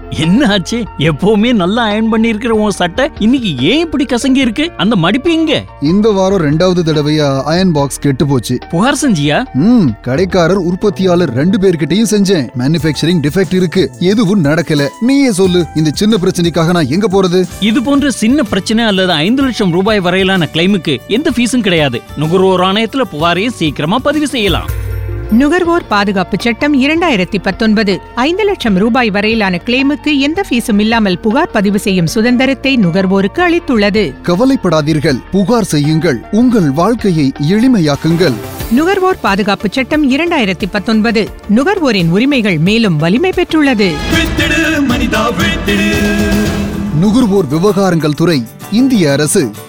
என்ன ஆச்சு எப்பவுமே நல்லா அயர்ன் பண்ணி இருக்கிற உன் சட்டை இன்னைக்கு ஏன் இப்படி கசங்கி இருக்கு அந்த மடிப்பு எங்க இந்த வாரம் ரெண்டாவது தடவையா அயன் பாக்ஸ் கெட்டு போச்சு புகார் செஞ்சியா ம் கடைக்காரர் உற்பத்தியாளர் ரெண்டு பேர்கிட்டயும் செஞ்சேன் மேனுஃபேக்சரிங் டிஃபெக்ட் இருக்கு எதுவும் நடக்கல நீயே சொல்லு இந்த சின்ன பிரச்சனைக்காக நான் எங்க போறது இது போன்ற சின்ன பிரச்சனை அல்லது ஐந்து லட்சம் ரூபாய் வரையிலான கிளைமுக்கு எந்த ஃபீஸும் கிடையாது நுகர்வோர் ஆணையத்துல புகாரையும் சீக்கிரமா பதிவு செய்யலாம் நுகர்வோர் பாதுகாப்பு சட்டம் இரண்டாயிரத்தி பத்தொன்பது ஐந்து லட்சம் ரூபாய் வரையிலான கிளைமுக்கு எந்த ஃபீஸும் இல்லாமல் புகார் பதிவு செய்யும் சுதந்திரத்தை நுகர்வோருக்கு அளித்துள்ளது கவலைப்படாதீர்கள் புகார் செய்யுங்கள் உங்கள் வாழ்க்கையை எளிமையாக்குங்கள் நுகர்வோர் பாதுகாப்பு சட்டம் இரண்டாயிரத்தி பத்தொன்பது நுகர்வோரின் உரிமைகள் மேலும் வலிமை பெற்றுள்ளது நுகர்வோர் விவகாரங்கள் துறை இந்திய அரசு